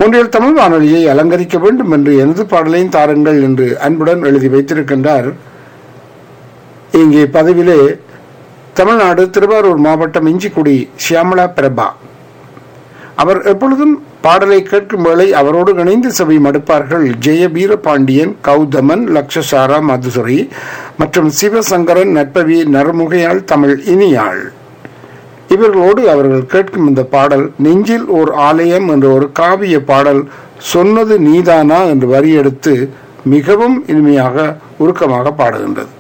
மொன்றியல் தமிழ் வானொலியை அலங்கரிக்க வேண்டும் என்று எனது பாடலையும் தாருங்கள் என்று அன்புடன் எழுதி வைத்திருக்கின்றார் இங்கே பதிவிலே தமிழ்நாடு திருவாரூர் மாவட்டம் இஞ்சிக்குடி சியாமலா பிரபா அவர் எப்பொழுதும் பாடலை கேட்கும் வேளை அவரோடு இணைந்து செவி மடுப்பார்கள் ஜெய வீரபாண்டியன் கௌதமன் லக்ஷசாரா மதுசுரி மற்றும் சிவசங்கரன் நட்பவி நறுமுகையாள் தமிழ் இனியாள் இவர்களோடு அவர்கள் கேட்கும் இந்த பாடல் நெஞ்சில் ஓர் ஆலயம் என்ற ஒரு காவிய பாடல் சொன்னது நீதானா என்று வரி எடுத்து மிகவும் இனிமையாக உருக்கமாக பாடுகின்றது